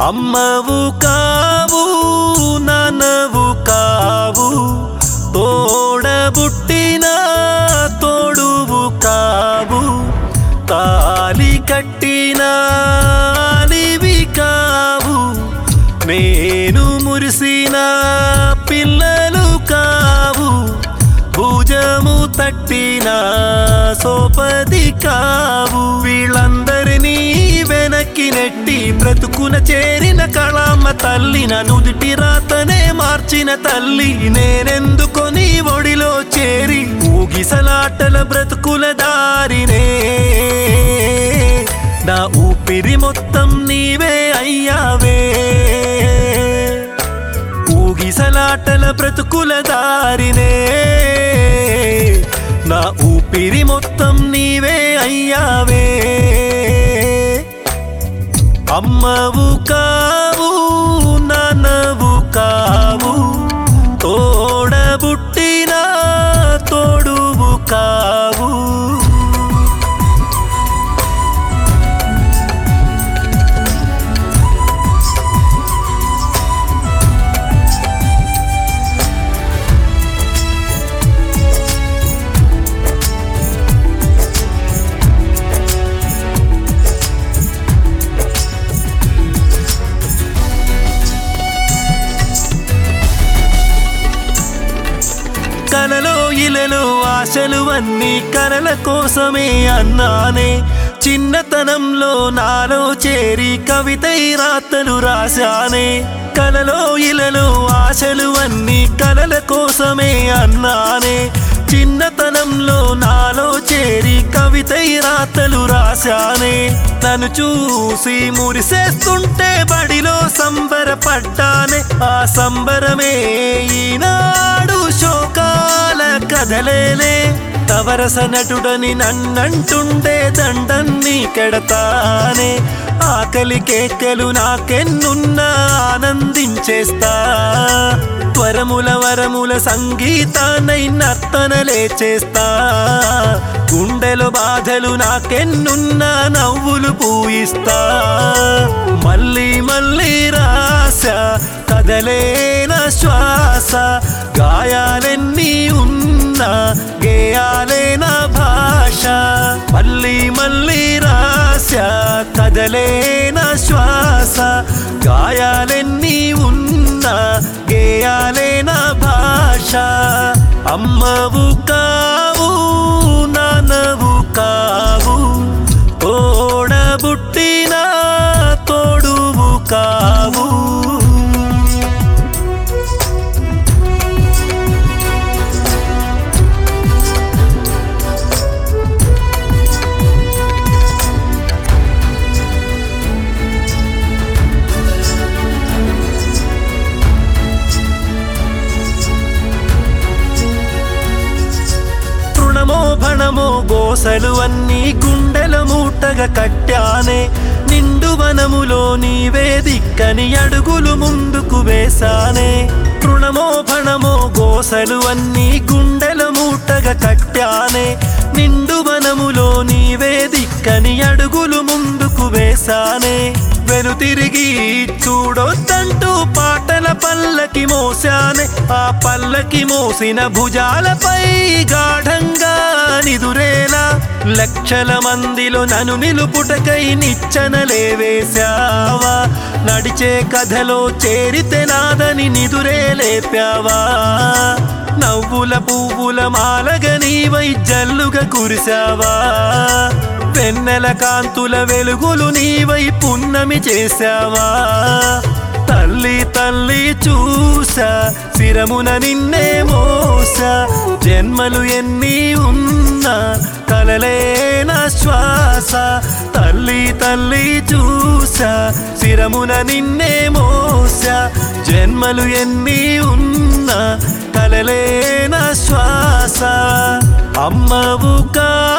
అమ్మవు కావు నాన్నవు కావు తోడబుట్టిన తోడువు కావు తాలి కట్టిన అలివి కావు నేను మురిసిన పిల్లలు కావు భుజము తట్టిన సోపది కావు వీళ్ళందరినీ వెనక్కి నెట్టి బ్రతుకున చేరిన కళామ్మ తల్లి నా నుదిటి రాతనే మార్చిన తల్లి నేనెందుకొని ఒడిలో చేరి ఊగిసలాటల బ్రతుకుల దారినే నా ఊపిరి మొత్తం నీవే అయ్యావే ఊగిసలాటల బ్రతుకుల దారినే నా ఊపిరి మొత్తం నీవే అయ్యావే అమ్మవు కావు నాన్నవు కావు తోడబుట్టిన తోడువు కావు కలలో ఇలలో ఆశలు అన్నీ కలల కోసమే అన్నానే చిన్నతనంలో నాలో చేరి కవితై రాతలు రాశానే కలలో ఇలలో ఆశలు అన్నీ కలల కోసమే అన్నానే చిన్నతనంలో నాలో చేరి కవితై రాతలు రాశానే నన్ను చూసి మురిసేస్తుంటే బడిలో సంబరపడ్డానే ఆ సంబరమే ఈనాడు శోకాల కదలేనే తవరస నటుడని నన్నంటుండే దండన్ని కెడతానే ఆకలి కేకలు నాకెన్నున్నా ఆనందించేస్తా త్వరముల వరముల సంగీతానై నర్తనలే చేస్తా గుండెలో బాధలు నాకెన్నున్నా నవ్వులు పూయిస్తా మళ్ళీ మళ్ళీ రాశ కదలేన శ్వాస గాయాలెన్ని ఉన్నా గేయాలేన భాష మళ్ళీ మళ్ళీ రాశ కదలేన శ్వాస గాయాలెన్ని ఉన్నా గేయాలేన భాష అమ్మవు కావు నాన్నవు కావు తోడబుట్టిన తోడువు కావు తృణమో భణమో గోసలు అన్నీ గుండెల మూటగా కట్టానే నిండు వనములో నీవే దిక్కని అడుగులు ముందుకు వేశానే తృణమో భణమో గోసలు అన్నీ గుండెల మూటగా కట్టానే నిండు వనములో నీవే దిక్కని అడుగులు ముందుకు వేశానే వెనుతిరిగి చూడొద్దంటూ పాటల పల్లకి మోసానే ఆ పల్లకి మోసిన భుజాలపై గాఢంగా నిదురేలా లక్షల మందిలో నన్ను నిలుపుటకై నిచ్చనలే వేశావా నడిచే కథలో చేరితే నాదని నిదురే లేపావా నవ్వుల పువ్వుల మాలగ నీవై జల్లుగా కురిశావా వెన్నెల కాంతుల వెలుగులు నీవై పున్నమి చేశావా తల్లి తల్లి చూసా శిరమున నిన్నే మోసా జన్మలు ఎన్ని ఉన్నా కలలేన శ్వాస తల్లి తల్లి చూసా శిరమున నిన్నే మోసా జన్మలు ఎన్ని ఉన్నా కలలేన శ్వాస అమ్మవు కా